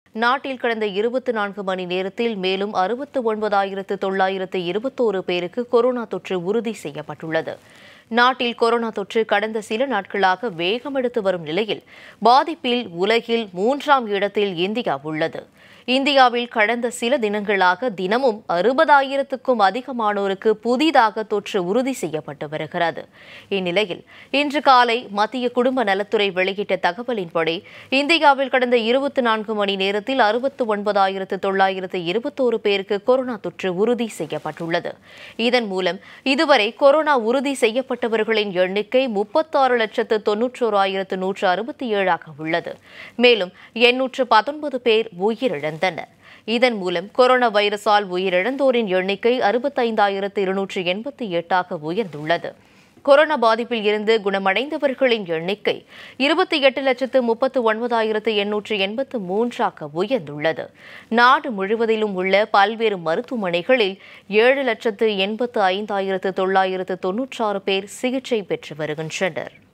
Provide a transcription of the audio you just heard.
நாட்டில் கடந்த இருபத்தி நான்கு மணி நேரத்தில் மேலும் அறுபத்து ஒன்பதாயிரத்து தொள்ளாயிரத்து இருபத்தோரு பேருக்கு கொரோனா தொற்று உறுதி செய்யப்பட்டுள்ளது நாட்டில் கொரோனா தொற்று கடந்த சில நாட்களாக வேகமெடுத்து வரும் நிலையில் பாதிப்பில் உலகில் மூன்றாம் இடத்தில் இந்தியா உள்ளது இந்தியாவில் கடந்த சில தினங்களாக தினமும் அறுபதாயிரத்துக்கும் அதிகமானோருக்கு புதிதாக தொற்று உறுதி செய்யப்பட்டு வருகிறது இந்நிலையில் இன்று காலை மத்திய குடும்ப நலத்துறை வெளியிட்ட தகவலின்படி இந்தியாவில் கடந்த இருபத்தி நான்கு மணி நேரத்தில் அறுபத்து ஒன்பதாயிரத்து தொள்ளாயிரத்து இருபத்தோரு பேருக்கு கொரோனா தொற்று உறுதி செய்யப்பட்டுள்ளது இதன் மூலம் இதுவரை கொரோனா உறுதி செய்யப்பட்டவர்களின் எண்ணிக்கை முப்பத்தாறு லட்சத்து தொன்னூற்றோராயிரத்து நூற்று அறுபத்தி ஏழாக உள்ளது மேலும் எண்ணூற்று பத்தொன்பது பேர் உயிரிழந்தனர் இதன் மூலம் கொரோனா வைரஸால் உயிரிழந்தோரின் எண்ணிக்கை அறுபத்தைந்தாயிரத்து இருநூற்று எண்பத்தி எட்டாக உயர்ந்துள்ளது கொரோனா பாதிப்பில் இருந்து குணமடைந்தவர்களின் எண்ணிக்கை இருபத்தி எட்டு லட்சத்து முப்பத்து ஒன்பதாயிரத்து எண்ணூற்று எண்பத்து மூன்றாக உயர்ந்துள்ளது நாடு முழுவதிலும் உள்ள பல்வேறு மருத்துவமனைகளில் ஏழு லட்சத்து எண்பத்து ஐந்தாயிரத்து தொள்ளாயிரத்து தொன்னூற்றாறு பேர் சிகிச்சை பெற்று வருகின்றனர்